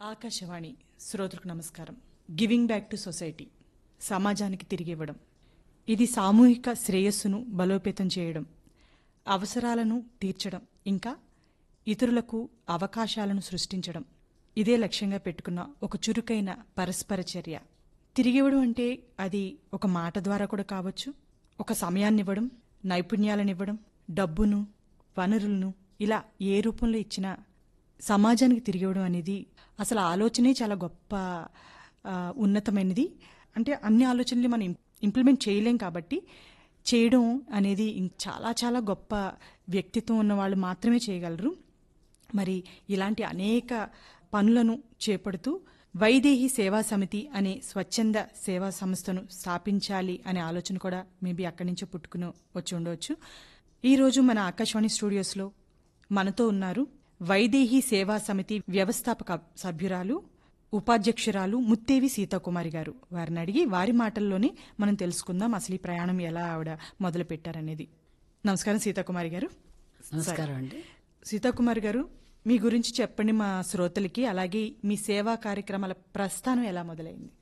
ఆకాశవాణి శ్రోతలకు నమస్కారం giving back to society సమాజానికి తిరిగి ఇవ్వడం ఇది సామూహిక శ్రేయస్సును బలోపేతం చేయడం అవసరాలను తీర్చడం ఇంకా ఇతరులకు అవకాశాలను సృష్టించడం ఇదే లక్ష్యంగా పెట్టుకున్న ఒక చురుకైన పరస్పర చర్య తిరిగివ్వడం అంటే అది ఒక మాట ద్వారా కూడా కావచ్చు ఒక సమయాన్ని ఇవ్వడం నైపుణ్యాలను ఇవ్వడం డబ్బును వనరులను ఇలా ఏ రూపంలో ఇచ్చినా సమాజానికి తిరిగి ఇవ్వడం అనేది అసలు ఆలోచనే చాలా గొప్ప ఆ, ఉన్నతమైనది అంటే అన్ని ఆలోచనలు మనం ఇం- ఇంప్లిమెంట్ చేయలేం కాబట్టి చేయడం అనేది ఇం- చాలా చాలా గొప్ప వ్యక్తిత్వం ఉన్న వాళ్ళు మాత్రమే చేయగలరు మరి ఇలాంటి అనేక పనులను చేపడుతూ వైదేహి సేవా సమితి అనే స్వచ్ఛంద సేవా సంస్థను స్థాపించాలి అనే ఆలోచన కూడా మేబీ అక్కడి నుంచే పుట్టుకుని వచ్చి ఉండవచ్చు ఈరోజు మన ఆకాశవాణి స్టూడియోస్లో మనతో ఉన్నారు వైదేహి సేవా సమితి వ్యవస్థాపక సభ్యురాలు ఉపాధ్యక్షురాలు ముత్తేవి సీతాకుమారి గారు వారిని అడిగి వారి మాటల్లోనే మనం తెలుసుకుందాం అసలు ఈ ప్రయాణం ఎలా ఆవిడ మొదలు పెట్టారనేది నమస్కారం సీతాకుమారి గారు నమస్కారం అండి సీతాకుమారి గారు మీ గురించి చెప్పండి మా శ్రోతలకి అలాగే మీ సేవా కార్యక్రమాల ప్రస్థానం ఎలా మొదలైంది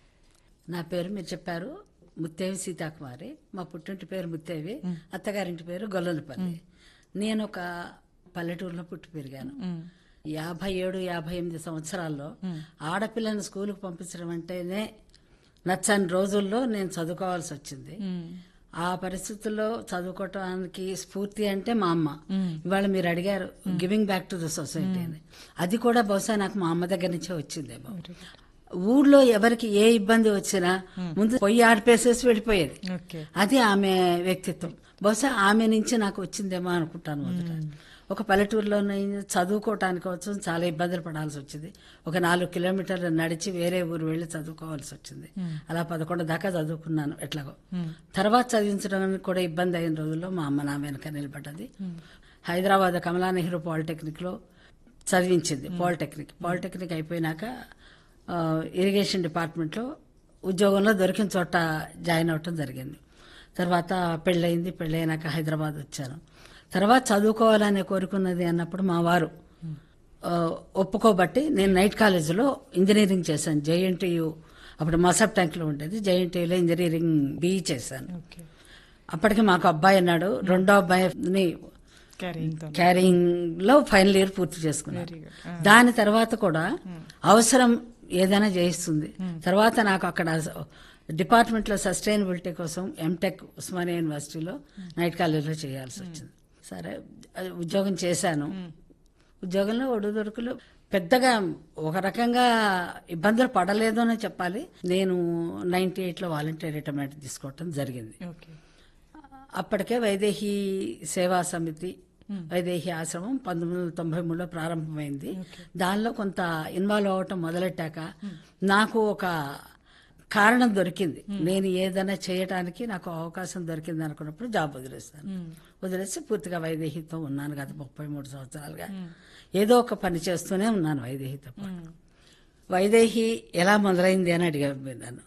నా పేరు మీరు చెప్పారు ముత్తేవి సీతాకుమారి మా పుట్టింటి పేరు ముత్తేవి అత్తగారింటి పేరు గొల్లనపల్లి నేను ఒక పల్లెటూరులో పుట్టి పెరిగాను యాభై ఏడు యాభై ఎనిమిది సంవత్సరాల్లో ఆడపిల్లని స్కూలుకు పంపించడం అంటేనే నచ్చని రోజుల్లో నేను చదువుకోవాల్సి వచ్చింది ఆ పరిస్థితుల్లో చదువుకోవటానికి స్ఫూర్తి అంటే మా అమ్మ ఇవాళ మీరు అడిగారు giving back to the society అని అది కూడా బహుశా నాకు మా అమ్మ దగ్గర నుంచే వచ్చిందేమో ఊర్లో ఎవరికి ఏ ఇబ్బంది వచ్చినా ముందు పొయ్యి ఆడిపేసేసి వెళ్ళిపోయేది ఓకే అది ఆమె వ్యక్తిత్వం బహుశా ఆమె నుంచి నాకు వచ్చిందేమో అనుకుంటాను మొదట ఒక పల్లెటూరులో నేను చదువుకోవటానికి కోసం చాలా ఇబ్బందులు పడాల్సి వచ్చింది ఒక నాలుగు కిలోమీటర్లు నడిచి వేరే ఊరు వెళ్ళి చదువుకోవాల్సి వచ్చింది అలా పదకొండు దాకా చదువుకున్నాను ఎట్లాగో తర్వాత చదివించడానికి కూడా ఇబ్బంది అయిన రోజుల్లో మా అమ్మ నా వెనక నిలబడ్డది హైదరాబాద్ కమలా నెహ్రూ పాలిటెక్నిక్ లో చదివించింది పాలిటెక్నిక్ పాలిటెక్నిక్ అయిపోయినాక ఆ, ఇరిగేషన్ డిపార్ట్మెంట్లో ఉద్యోగంలో దొరికిన చోట జాయిన్ అవటం జరిగింది తర్వాత పెళ్ళయింది పెళ్ళైనాక హైదరాబాద్ వచ్చాను తర్వాత చదువుకోవాలనే కోరుకున్నది అన్నప్పుడు మా వారు ఆ, ఒప్పుకోబట్టి నేను నైట్ కాలేజీలో ఇంజనీరింగ్ చేశాను జేఎన్టీయు అప్పుడు మసబ్ ట్యాంక్లో ఉండేది జేఎన్టీయులో ఇంజనీరింగ్ బీఈ చేశాను ఓకే అప్పటికి మాకు అబ్బాయి అన్నాడు రెండో అబ్బాయిని క్యారింగ్ తో క్యారింగ్ లో ఫైనల్ ఇయర్ పూర్తి చేసుకున్నాను Very good. దాని తర్వాత కూడా అవసరం ఏదైనా చేయిస్తుంది తర్వాత నాకు అక్కడ డిపార్ట్మెంట్ లో సస్టైనబిలిటీ కోసం ఎంటెక్ ఉస్మానియా యూనివర్సిటీలో నైట్ కాలేజీలో చేయాల్సి వచ్చింది సరే అది ఉద్యోగం చేశాను ఉద్యోగంలో ఒడుదొడుకులు పెద్దగా ఒక రకంగా ఇబ్బందులు పడలేదు అని చెప్పాలి నేను నైన్టీ ఎయిట్లో వాలంటీర్ రిటైర్మెంట్ తీసుకోవటం జరిగింది ఓకే అప్పటికే వైదేహి సేవా సమితి వైదేహి ఆశ్రమం పంతొమ్మిది వందల తొంభై మూడులో ప్రారంభమైంది దానిలో కొంత ఇన్వాల్వ్ అవ్వటం మొదలెట్టాక నాకు ఒక కారణం దొరికింది నేను ఏదైనా చేయటానికి నాకు అవకాశం దొరికింది అనుకున్నప్పుడు జాబ్ వదిలేస్తాను వదిలేసి పూర్తిగా వైదేహితో ఉన్నాను గత ముప్పై మూడు సంవత్సరాలుగా ఏదో ఒక పని చేస్తూనే ఉన్నాను వైదేహితో పాటు వైదేహి ఎలా మొదలైంది అని అడిగాను మీరు నన్ను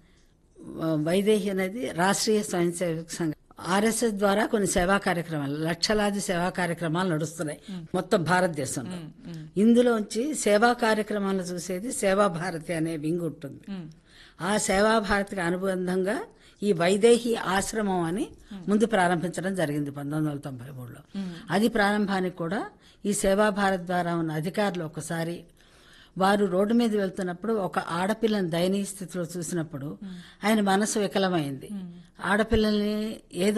వైదేహి అనేది రాష్ట్రీయ స్వయం సేవక సంఘం ఆర్ఎస్ఎస్ ద్వారా కొన్ని సేవా కార్యక్రమాలు లక్షలాది సేవా కార్యక్రమాలు నడుస్తున్నాయి మొత్తం భారతదేశంలో ఇందులోంచి సేవా కార్యక్రమాలు చూసేది సేవా భారతి అనే వింగ్ ఉంటుంది ఆ సేవా భారతికి అనుబంధంగా ఈ వైదేహి ఆశ్రమం అని ముందు ప్రారంభించడం జరిగింది పంతొమ్మిది వందల తొంభై మూడులో అది ప్రారంభానికి కూడా ఈ సేవా భారత్ ద్వారా ఉన్న అధికారులు ఒకసారి వారు రోడ్డు మీద వెళ్తున్నప్పుడు ఒక ఆడపిల్లని దయనీయ స్థితిలో చూసినప్పుడు ఆయన మనసు వికలమైంది ఆడపిల్లల్ని ఏదో